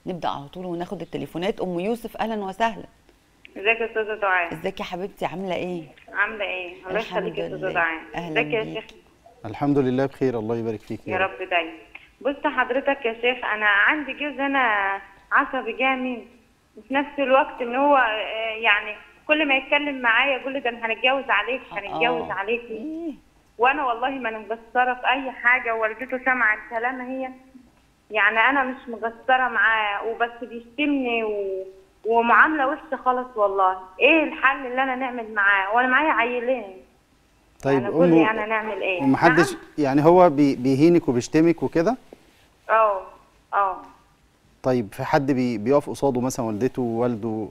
نبدا على طول وناخد التليفونات ام يوسف اهلا وسهلا ازيك يا استاذه دعاء ازيك يا حبيبتي عامله ايه عامله ايه الله الحمد يخليك يا استاذه لله. دعاء أهلاً ازيك يا بيك. شيخ الحمد لله بخير الله يبارك فيك يا رب دايما بص حضرتك يا شيخ انا عندي جوز انا عصبي جامد وفي نفس الوقت ان هو آه، يعني كل ما يتكلم معايا يقول لي ده انا هنتجوز عليك هنتجوز آه. عليكي إيه؟ وانا والله ما انا مقصره في اي حاجه ووالدته سمعت كلامها هي يعني انا مش مقصره معاه وبس بيشتمني و... ومعامله وحشه خالص والله ايه الحل اللي انا نعمل معاه وانا معايا عيلين طيب انا قول لي أم انا نعمل ايه ومحدش نعم؟ يعني هو بي- بيهينك وبيشتمك وكده اه اه طيب في حد بي بيقف قصاده مثلا والدته ووالده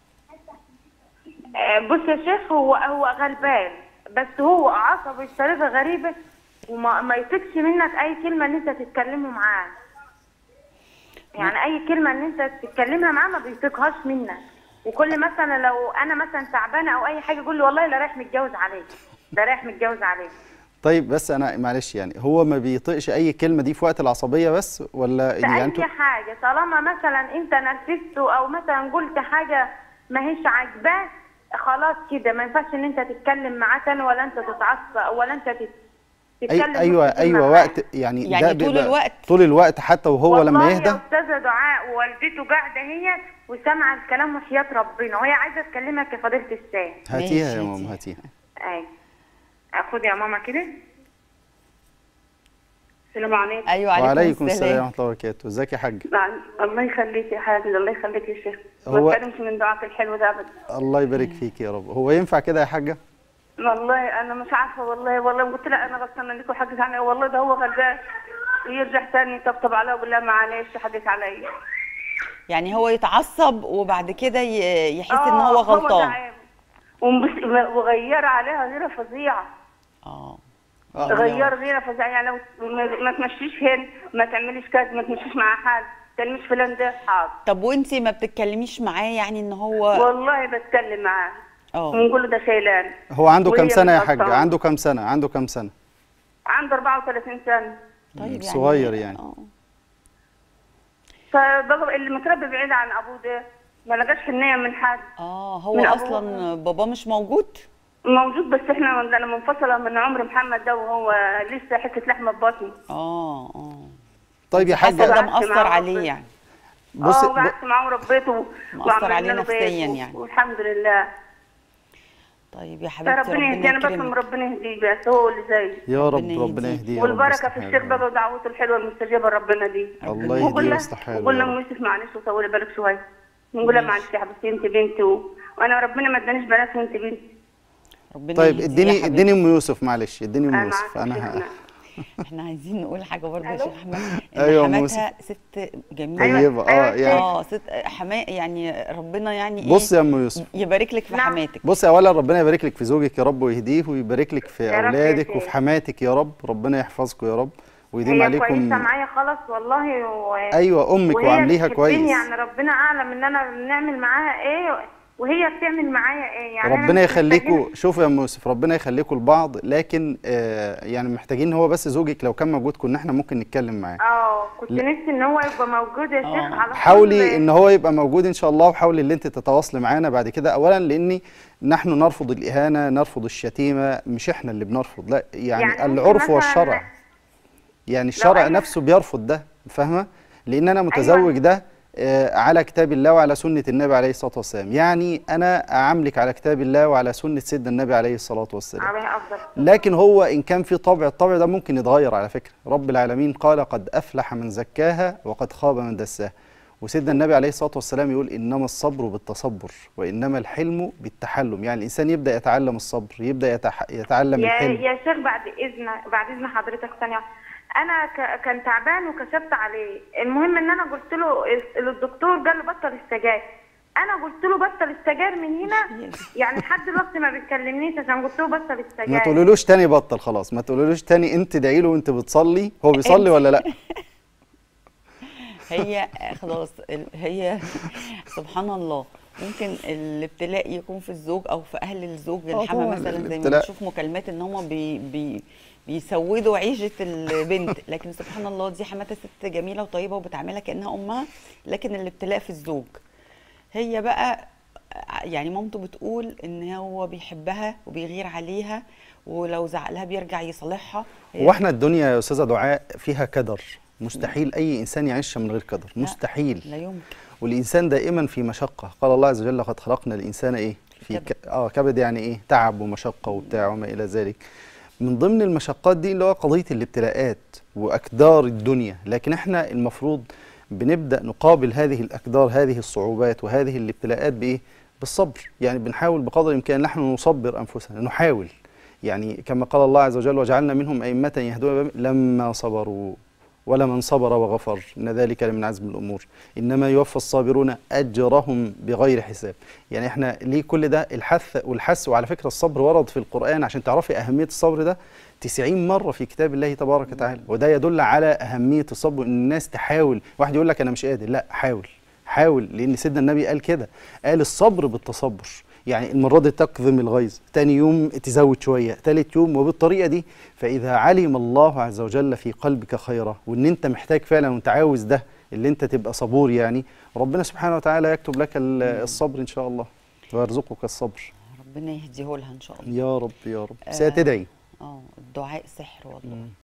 آه، بص يا شيخ هو هو غلبان بس هو عصبي بطريقه غريبه وما ما يطيقش منك اي كلمه ان انت تتكلمه معاه يعني اي كلمه ان انت تتكلمها معاه ما بيطيقهاش منك وكل مثلا لو انا مثلا تعبانه او اي حاجه يقول لي والله لا رايح متجوز عليك ده رايح متجوز عليك طيب بس انا معلش يعني هو ما بيطيقش اي كلمه دي في وقت العصبيه بس ولا في يعني اي انتوا حاجه طالما مثلا انت نرفزته او مثلا قلت حاجه ما هيش عاجباك خلاص كده ما ينفعش ان انت تتكلم معاه تاني ولا انت تتعصب ولا انت تت- تتكلم أي ايوه نص كلمة ايوه معاه. وقت يعني يعني ده طول بيبقى الوقت؟ طول الوقت حتى وهو لما والله يهدى يا استاذه دعاء ووالدته قاعده هي وسامعه الكلام وحياه ربنا وهي عايزه تكلمك يا فضيله الشيخ هاتيها ماشي، يا هاتيها. ماما هاتيها اي خد يا ماما كده السلام عليكم ايوه عليكم, وعليكم السلام السلام ورحمه الله وبركاته ازيك يا حاج الله يخليك يا حاج الله يخليك يا شيخ هو- ما تكلمش من دعاك الحلو ده ابدا الله يبارك فيك يا رب هو ينفع كده يا حاجه والله انا مش عارفه والله والله قلت لها انا غلطانه لك وحقك علي والله ده هو غلبان يرجع تاني يطبطب عليا ويقول لها معلش حقك عليا يعني هو يتعصب وبعد كده ي- يحس ان آه، هو غلطان ده عيب. ومس- وغير عليها غيره فظيعه اه آه. غير غيره فظيعه يعني لو ما ما تمشيش هنا ما تعمليش كذا ما تمشيش مع حد تلمش فلان ده حاضر طب وانتي ما بتتكلميش معاه يعني ان هو والله بتكلم معاه اه ونقول له ده شيلان هو عنده كام وهي سنه يا مش حاج غلطانة. عنده كام سنه عنده كام سنه عنده 34 سنه طيب صغير يعني. اه فبقى اللي متربي بعيد عن ابوه ده ما لقاش حنيه من حد اه هو من أبوه. اصلا باباه مش موجود موجود بس احنا انا منفصله من عمر محمد ده وهو لسه حته لحمه ببطني اه اه طيب يا حاسه ده حاجه قعدت مأثر معاه عليه ربنا. يعني بصي اه وقعدت معاه وربيته مأثر وعملنا عليه له بيت نفسياً و- يعني. والحمد لله طيب يا حبيبتي فربنا يهديه انا بس يكرمك. ربنا يهديه بس هو اللي زي يا رب ربنا ربنا يهديك. يهديه يا رب والبركه يصلح في حاله. الشيخ بقى ودعوته الحلوه المستجابه لربنا دي الله يهديه وقول له ويصلح حاله وقول يا له رب. يوسف معلش وطولي بالك شويه نقول لها معلش يا حبيبتي انت بنتي و... وانا ربنا ما ادانيش بنات وانت بنتي ربنا طيب يهديه يا اديني حبيبتي. اديني ام يوسف معلش اديني ام انا يوسف معاك انا يا ه- شيخنا. احنا عايزين نقول حاجه برضه يا ألو؟ شيخ احمد ان أيوة يا أم حماتها ست جميله أيوة، طيبه اه أيوة، يعني اه ست حما يعني ربنا يعني ايه بص يا ام يوسف يبارك لك في نعم. حماتك بص اولا ربنا يبارك لك في زوجك يا رب ويهديه ويبارك لك في يا رب يا اولادك سيدي. وفي حماتك يا رب ربنا يحفظكم يا رب ويديم هي عليكم كويسه معايا خلاص والله و... ايوه امك وهي وعامليها بتحبني كويس يعني ربنا اعلم ان انا بنعمل معاها ايه وهي بتعمل معايا ايه يعني أنا ربنا مش يخليكم محتاجة- شوفوا يا ام يوسف ربنا يخليكم لبعض لكن آه يعني محتاجين هو بس زوجك لو كان موجود كنا احنا ممكن نتكلم معاه اه كنت نفسي ان هو يبقى موجود يا شيخ آه. على طول. حاولي ان هو يبقى موجود ان شاء الله وحاولي ان انت تتواصلي معانا بعد كده اولا لاني نحن نرفض الاهانه نرفض الشتيمه مش احنا اللي بنرفض لا يعني, يعني ممكن العرف مثلاً- والشرع يعني الشرع أي- نفسه بيرفض ده فاهمه لان انا متزوج ده آه، على كتاب الله وعلى سنه النبي عليه الصلاه والسلام يعني انا اعاملك على كتاب الله وعلى سنه سيدنا النبي عليه الصلاه والسلام عليه افضل لكن هو ان كان في طبع الطبع ده ممكن يتغير على فكره رب العالمين قال قد افلح من زكاها وقد خاب من دساها وسيدنا النبي عليه الصلاه والسلام يقول انما الصبر بالتصبر وانما الحلم بالتحلم يعني الانسان يبدا يتعلم الصبر يبدا يتح... يتعلم يا الحلم يا شيخ بعد اذن بعد اذن حضرتك ثانيه انا ك... كان تعبان وكشفت عليه المهم ان انا قلت له الدكتور قال له بطل السجاير انا قلت له بطل السجاير من هنا يعني لحد دلوقتي ما بيكلمنيش عشان قلت له بطل ما السجاير تقولولوش تاني بطل خلاص ما تقولولوش تاني انت ادعي له وانت بتصلي هو بيصلي ولا لا هي خلاص ال- هي سبحان الله ممكن الابتلاء يكون في الزوج او في اهل الزوج آه الحما طبعاً مثلا زي ما الابتلاء. بنشوف مكالمات ان هم بي بي بيسودوا عيشه البنت لكن سبحان الله دي حماتها ست جميله وطيبه وبتعاملها كانها امها لكن الابتلاء في الزوج هي بقى يعني مامته بتقول ان هو بيحبها وبيغير عليها ولو زعق لها بيرجع يصالحها هي هو احنا الدنيا يا استاذه دعاء فيها كدر مستحيل اي انسان يعيش من غير كدر لا. مستحيل لا يمكن والانسان دائما في مشقه قال الله عز وجل لقد خلقنا الانسان ايه في كبد. ك... اه كبد يعني ايه تعب ومشقه وبتاع وما الى ذلك من ضمن المشقات دي اللي هو قضيه الابتلاءات واكدار الدنيا لكن احنا المفروض بنبدا نقابل هذه الاكدار هذه الصعوبات وهذه الابتلاءات بايه بالصبر يعني بنحاول بقدر الامكان نحن نصبر انفسنا نحاول يعني كما قال الله عز وجل وجعلنا منهم ائمه يهدون بهم لما صبروا ولمن صبر وغفر إن ذلك لمن عزم الأمور إنما يوفى الصابرون أجرهم بغير حساب يعني إحنا ليه كل ده الحث والحث وعلى فكرة الصبر ورد في القرآن عشان تعرفي أهمية الصبر ده 90 مرة في كتاب الله تبارك وتعالى وده يدل على أهمية الصبر إن الناس تحاول واحد يقول لك أنا مش قادر لا حاول حاول لأن سيدنا النبي قال كده قال الصبر بالتصبر يعني المرة دي تكظم الغيظ تاني يوم تزود شوية تالت يوم وبالطريقة دي فإذا علم الله عز وجل في قلبك خيرا وإن أنت محتاج فعلا وأنت عاوز ده اللي أنت تبقى صبور يعني ربنا سبحانه وتعالى يكتب لك ال- الصبر إن شاء الله ويرزقك الصبر ربنا يهديه لها ان شاء الله يا رب يا رب بس آه. هي تدعي اه الدعاء سحر والله